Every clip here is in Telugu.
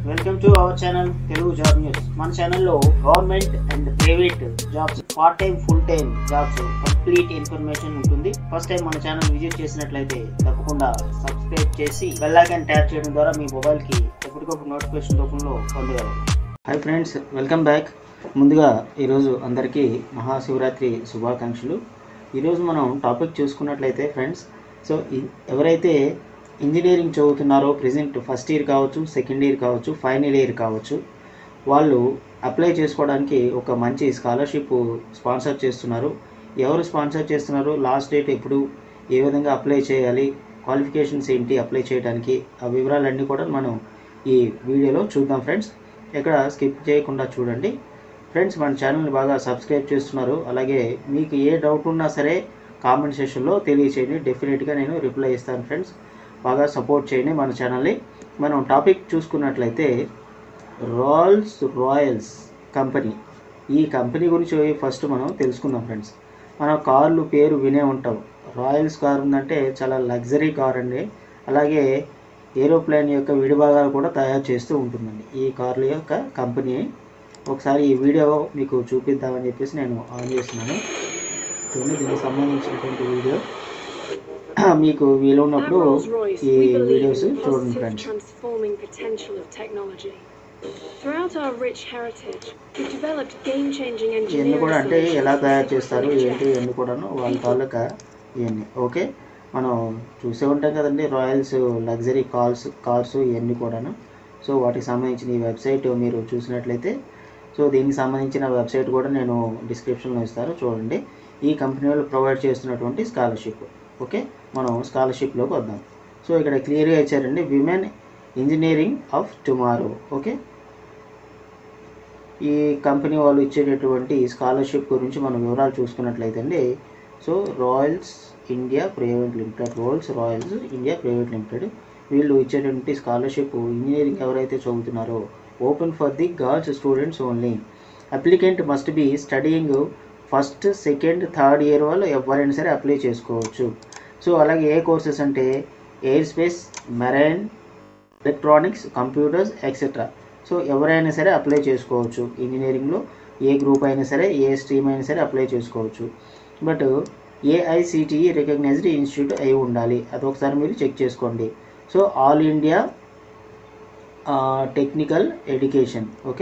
Welcome to our channel Telugu job news మన ఛానల్లో government and private jobs part time full time jobs complete information ఉంటుంది ఫస్ట్ టైం మన ఛానల్ విజిట్ చేసినట్లయితే తప్పకుండా సబ్స్క్రైబ్ చేసి బెల్ ఐకాన్ ట్యాప్ చేయడం ద్వారా మీ మొబైల్కి ఎప్పటికప్పుడు నోటిఫికేషన్ రూపంలో పొందగలరు హాయ్ ఫ్రెండ్స్ వెల్కమ్ బ్యాక్ ముందుగా ఈరోజు అందరికీ మహాశివరాత్రి శుభాకాంక్షలు ఈరోజు మనం టాపిక్ చూసుకున్నట్లయితే ఫ్రెండ్స్ సో ఈ- ఎవరైతే ఇంజనీరింగ్ చదువుతున్నారో ప్రజెంట్ ఫస్ట్ ఇయర్ కావచ్చు సెకండ్ ఇయర్ కావచ్చు ఫైనల్ ఇయర్ కావచ్చు వాళ్ళు అప్లై చేసుకోవడానికి ఒక మంచి స్కాలర్షిప్ స్పాన్సర్ చేస్తున్నారు ఎవరు స్పాన్సర్ చేస్తున్నారు లాస్ట్ డేట్ ఎప్పుడు ఏ విధంగా అప్లై చేయాలి క్వాలిఫికేషన్స్ ఏంటి అప్లై చేయడానికి ఆ వివరాలన్నీ కూడా మనం ఈ వీడియోలో చూద్దాం ఫ్రెండ్స్ ఎక్కడ స్కిప్ చేయకుండా చూడండి ఫ్రెండ్స్ మన ఛానల్ని బాగా సబ్స్క్రైబ్ చేస్తున్నారు అలాగే మీకు ఏ డౌట్ ఉన్నా సరే కామెంట్ సెషన్లో తెలియచేయండి డెఫినెట్గా నేను రిప్లై ఇస్తాను ఫ్రెండ్స్ బాగా సపోర్ట్ చేయండి మన ఛానల్ని మనం టాపిక్ చూసుకున్నట్లయితే రాల్స్ రాయల్స్ కంపెనీ ఈ కంపెనీ గురించి ఫస్ట్ మనం తెలుసుకుందాం ఫ్రెండ్స్ మన కార్లు పేరు వినే ఉంటాం రాయల్స్ కార్ ఉందంటే చాలా లగ్జరీ కార్ అండి అలాగే ఏరోప్లేన్ యొక్క విడిభాగాలు కూడా తయారు చేస్తూ ఉంటుందండి ఈ కార్ల యొక్క కంపెనీ ఒకసారి ఈ వీడియో మీకు చూపిద్దామని చెప్పేసి నేను ఆన్ చేస్తున్నాను చూడండి దీనికి సంబంధించినటువంటి వీడియో మీకు వీలు ఉన్నప్పుడు At Rolls-Royce, ఈ we believe videos in the చూడండి positive friends transforming potential of technology. Throughout our rich heritage, we've developed game-changing ఇవన్నీ engineering కూడా అంటే ఎలా solutions తయారు for చేస్తారు supersonic ఏంటి jets. ఇవన్నీ కూడాను వాళ్ళ తాలూకా ఇవన్నీ ఓకే మనం చూసే ఉంటాం కదండి రాయల్స్ లగ్జరీ కార్స్ కార్స్ ఇవన్నీ కూడాను సో వాటికి సంబంధించిన ఈ వెబ్సైట్ మీరు చూసినట్లయితే సో దీనికి సంబంధించిన వెబ్సైట్ కూడా నేను డిస్క్రిప్షన్లో ఇస్తాను చూడండి ఈ కంపెనీ వాళ్ళు ప్రొవైడ్ చేస్తున్నటువంటి స్కాలర్షిప్ ఓకే మనం స్కాలర్షిప్లోకి వద్దాం సో ఇక్కడ క్లియర్గా ఇచ్చారండి women engineering of tomorrow okay ఈ కంపెనీ వాళ్ళు ఇచ్చేటటువంటి స్కాలర్షిప్ గురించి మనం వివరాలు చూసుకున్నట్లయితే అండి so Royce India private limited Rolls Royce India private limited వీళ్ళు ఇచ్చేటువంటి స్కాలర్షిప్ ఇంజనీరింగ్ ఎవరైతే చదువుతున్నారో open for the girls students only applicant must be studying first second third year వాళ్ళు ఎవరైనా సరే అప్లై చేసుకోవచ్చు సో అలాగే ఏ కోర్సెస్ అంటే aerospace marine electronics computers etcetera so ఎవరైనా సరే అప్లై చేసుకోవచ్చు ఇంజనీరింగ్లో ఏ గ్రూప్ అయినా సరే ఏ స్ట్రీమ్ అయినా సరే అప్లై చేసుకోవచ్చు బట్ ఏఐసిటిఈ రికగ్నైజ్డ్ ఇన్స్టిట్యూట్ అయి ఉండాలి అది ఒకసారి మీరు చెక్ చేసుకోండి so all India technical education okay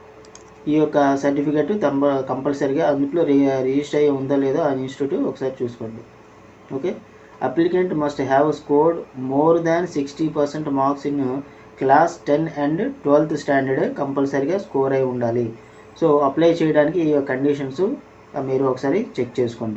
ఈ యొక్క సర్టిఫికెట్ కంప కంపల్సరీగా అందులో రి రిజిస్టర్ అయ్యి ఉందో లేదో ఆ ఇన్స్టిట్యూట్ ఒకసారి చూసుకోండి okay applicant must have scored more than sixty percent marks in class ten and twelfth standard కంపల్సరీగా స్కోర్ అయి ఉండాలి సో అప్లై చేయడానికి ఈ కండిషన్స్ మీరు ఒకసారి చెక్ చేసుకోండి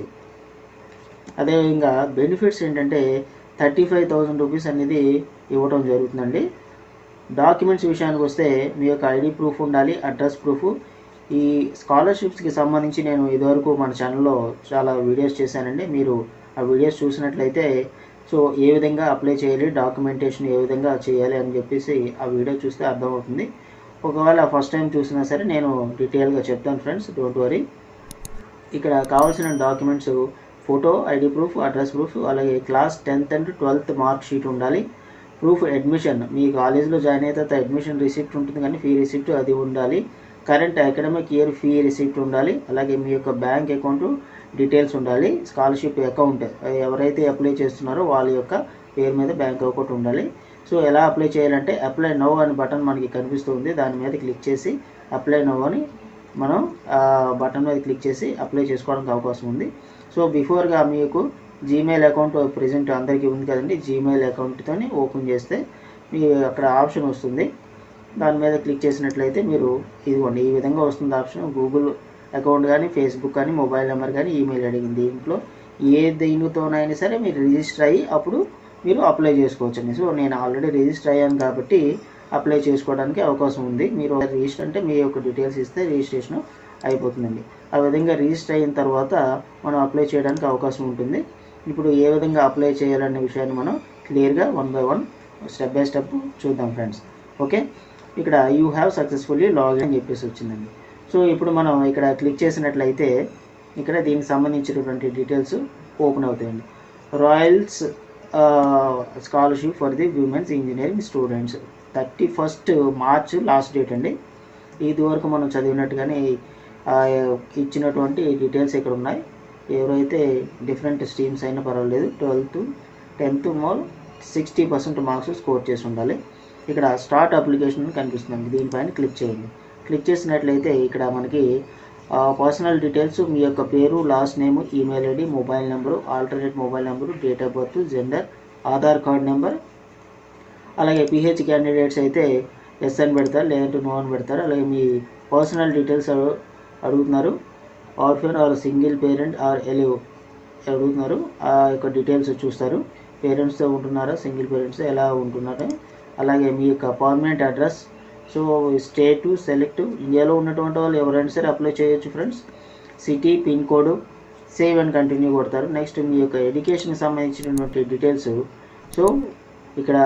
అదేవిధంగా బెనిఫిట్స్ ఏంటంటే థర్టీ ఫైవ్ థౌజండ్ రూపీస్ అనేది ఇవ్వడం జరుగుతుందండి డాక్యుమెంట్స్ విషయానికి వస్తే మీ యొక్క ఐడి ప్రూఫ్ ఉండాలి అడ్రస్ ప్రూఫ్ ఈ స్కాలర్షిప్స్కి సంబంధించి నేను ఇదివరకు మన ఛానల్లో చాలా వీడియోస్ చేశానండి మీరు ఆ వీడియోస్ చూసినట్లయితే సో ఏ విధంగా అప్లై చేయాలి డాక్యుమెంటేషన్ ఏ విధంగా చేయాలి అని చెప్పేసి ఆ వీడియో చూస్తే అర్థమవుతుంది ఒకవేళ ఫస్ట్ టైం చూసినా సరే నేను డీటెయిల్గా చెప్తాను ఫ్రెండ్స్ డోంట్ వరీ ఇక్కడ కావాల్సిన documents photo ID proof address proof అలాగే class tenth and twelfth mark sheet ఉండాలి ప్రూఫ్ అడ్మిషన్ మీ కాలేజ్లో జాయిన్ అయితే తర్వాత అడ్మిషన్ రిసిప్ట్ ఉంటుంది కానీ ఫీ రిసిప్ట్ అది ఉండాలి current academic year fee receipt ఉండాలి అలాగే మీ యొక్క బ్యాంక్ అకౌంట్ డీటెయిల్స్ ఉండాలి స్కాలర్షిప్ అకౌంట్ ఎవరైతే అప్లై చేస్తున్నారో వాళ్ళ యొక్క పేరు మీద బ్యాంక్ అకౌంట్ ఉండాలి సో ఎలా అప్లై చేయాలంటే అప్లై నో అని బటన్ మనకి కనిపిస్తుంది దాని మీద క్లిక్ చేసి అప్లై నో అని మనం ఆ బటన్ మీద క్లిక్ చేసి అప్లై చేసుకోవడానికి అవకాశం ఉంది సో బిఫోర్గా మీకు జీమెయిల్ అకౌంట్ ప్రెజెంట్ అందరికీ ఉంది కదండి జీమెయిల్ అకౌంట్తో ఓపెన్ చేస్తే మీ అక్కడ ఆప్షన్ వస్తుంది దాని మీద క్లిక్ చేసినట్లయితే మీరు ఇదిగోండి ఈ విధంగా వస్తుంది ఆప్షన్ గూగుల్ అకౌంట్ కానీ ఫేస్బుక్ కానీ మొబైల్ నెంబర్ కానీ ఈమెయిల్ అడిగింది దీంట్లో ఏ దీనితోనైనా సరే మీరు రిజిస్టర్ అయ్యి అప్పుడు మీరు అప్లై చేసుకోవచ్చండి సో నేను ఆల్రెడీ రిజిస్టర్ అయ్యాను కాబట్టి అప్లై చేసుకోవడానికి అవకాశం ఉంది మీరు రిజిస్టర్ అంటే మీ యొక్క డీటెయిల్స్ ఇస్తే రిజిస్ట్రేషన్ అయిపోతుందండి ఆ విధంగా రిజిస్టర్ అయిన తర్వాత మనం అప్లై చేయడానికి అవకాశం ఉంటుంది ఇప్పుడు ఏ విధంగా అప్లై చేయాలనే విషయాన్ని మనం క్లియర్గా one by one step by step చూద్దాం ఫ్రెండ్స్ ఓకే ఇక్కడ యూ హ్యావ్ సక్సెస్ఫుల్లీ లాగిన్ అని చెప్పేసి వచ్చిందండి సో ఇప్పుడు మనం ఇక్కడ క్లిక్ చేసినట్లయితే ఇక్కడ దీనికి సంబంధించినటువంటి డీటెయిల్స్ ఓపెన్ అవుతాయండి Royce scholarship for the womens engineering students thirty first March last date అండి ఇది వరకు మనం చదివినట్టుగానే ఆ, ఇచ్చినటువంటి డీటెయిల్స్ ఇక్కడ ఉన్నాయి ఎవరైతే డిఫరెంట్ స్ట్రీమ్స్ అయినా పర్వాలేదు twelfth tenth more sixty percent marks score చేసి ఉండాలి ఇక్కడ స్టార్ట్ అప్లికేషన్ కనిపిస్తుంది దీనిపైన క్లిక్ చేయండి క్లిక్ చేసినట్లయితే ఇక్కడ మనకి పర్సనల్ డీటెయిల్స్ మీ యొక్క పేరు last name email ID mobile number alternate mobile number date of birth gender Aadhaar card number అలాగే పిహెచ్ క్యాండిడేట్స్ అయితే ఎస్ అని పెడతారు లేదంటే నో అని పెడతారు అలాగే మీ పర్సనల్ డీటెయిల్స్ అడు- అడుగుతున్నారు orphan or single parent or alive అడుగుతున్నారు ఆ యొక్క డీటెయిల్స్ చూస్తారు పేరెంట్స్తో ఉంటున్నారా సింగిల్ పేరెంట్స్ ఎలా ఉంటున్నారా అలాగే మీ యొక్క permanent address so state select ఇండియాలో ఉన్నటువంటి వాళ్ళు ఎవరైనా సరే అప్లై చేయొచ్చు friends city pin code save and continue కొడతారు నెక్స్ట్ మీ యొక్క ఎడ్యుకేషన్కి సంబంధించినటువంటి డీటెయిల్స్ సో ఇక్కడ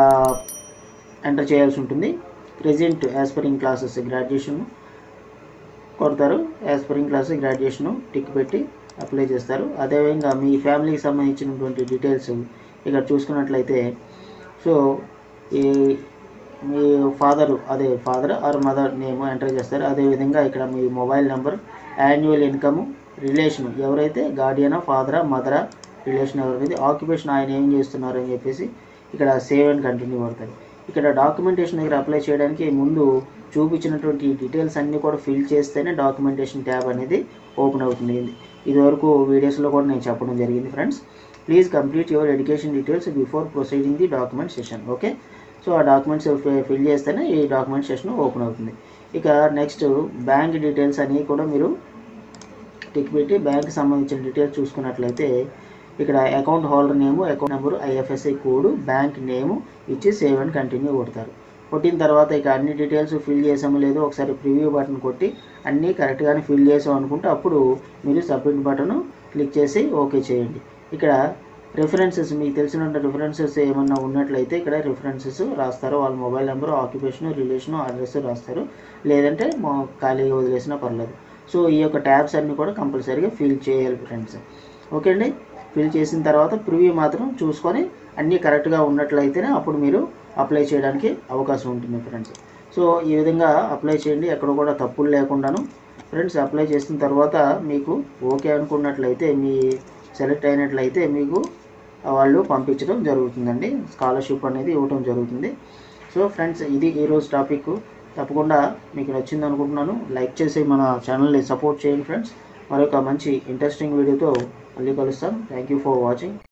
ఎంటర్ చేయాల్సి ఉంటుంది present as per in classes graduation కొడతారు as per in class graduation tick పెట్టి అప్లై చేస్తారు అదేవిధంగా మీ ఫ్యామిలీకి సంబంధించినటువంటి డీటెయిల్స్ ఇక్కడ చూసుకున్నట్లయితే సో ఈ మీ ఫాదర్ అదే father or mother name enter చేస్తారు అదేవిధంగా ఇక్కడ మీ mobile number annual income relation ఎవరైతే గార్డియనా ఫాదరా మదరా రిలేషన్ ఎవరైతే ఆక్యుపేషన్ ఆయన ఏం చేస్తున్నారు అని చెప్పేసి ఇక్కడ సేవ్ అండ్ కంటిన్యూ పడతారు ఇక్కడ డాక్యుమెంటేషన్ దగ్గర అప్లై చేయడానికి ముందు చూపించినటువంటి డీటెయిల్స్ అన్నీ కూడా ఫిల్ చేస్తేనే డాక్యుమెంటేషన్ ట్యాబ్ అనేది ఓపెన్ అవుతుంది ఇదివరకు వీడియోస్లో కూడా నేను చెప్పడం జరిగింది friends please complete your education details before proceeding the document session okay so ఆ డాక్యుమెంట్స్ ఫిల్ చేస్తేనే ఈ డాక్యుమెంట్ సెషన్ ఓపెన్ అవుతుంది ఇక నెక్స్ట్ బ్యాంక్ డీటెయిల్స్ అనేవి కూడా మీరు టిక్ పెట్టి బ్యాంక్ సంబంధించిన డీటెయిల్స్ చూసుకున్నట్లయితే ఇక్కడ account holder name account number IFSI code bank name ఇచ్చి సేవ్ అండ్ కంటిన్యూ కొడతారు కొట్టిన తర్వాత ఇక అన్ని డీటెయిల్స్ ఫిల్ చేసాము లేదు ఒకసారి ప్రివ్యూ బటన్ కొట్టి అన్నీ కరెక్ట్గానే ఫిల్ చేసాం అనుకుంటే అప్పుడు మీరు సబ్మిట్ బటన్ క్లిక్ చేసి ఓకే చేయండి ఇక్కడ రిఫరెన్సెస్ మీకు తెలిసిన రిఫరెన్సెస్ ఏమన్నా ఉన్నట్లయితే ఇక్కడ రిఫరెన్సెస్ రాస్తారు వాళ్ళ mobile number occupation relation address రాస్తారు లేదంటే మా ఖాళీగా వదిలేసినా పర్లేదు సో ఈ యొక్క ట్యాబ్స్ అన్నీ కూడా కంపల్సరీగా ఫిల్ చేయాలి ఫ్రెండ్స్ ఓకే అండి ఫిల్ చేసిన తర్వాత ప్రివ్యూ మాత్రం చూసుకొని అన్నీ కరెక్ట్గా ఉన్నట్లయితేనే అప్పుడు మీరు అప్లై చేయడానికి అవకాశం ఉంటుంది ఫ్రెండ్స్ సో ఈ విధంగా అప్లై చేయండి ఎక్కడ కూడా తప్పులు లేకుండాను ఫ్రెండ్స్ అప్లై చేసిన తర్వాత మీకు ఓకే అనుకున్నట్లయితే మీ సెలెక్ట్ అయినట్లయితే మీకు వాళ్ళు పంపించడం జరుగుతుందండి స్కాలర్షిప్ అనేది ఇవ్వడం జరుగుతుంది సో ఫ్రెండ్స్ ఇది ఈరోజు టాపిక్ తప్పకుండా మీకు నచ్చింది అనుకుంటున్నాను లైక్ చేసి మన ఛానల్ని సపోర్ట్ చేయండి ఫ్రెండ్స్ మరొక మంచి ఇంట్రెస్టింగ్ వీడియోతో మళ్ళీ కలుస్తాం థ్యాంక్ యూ ఫర్ వాచింగ్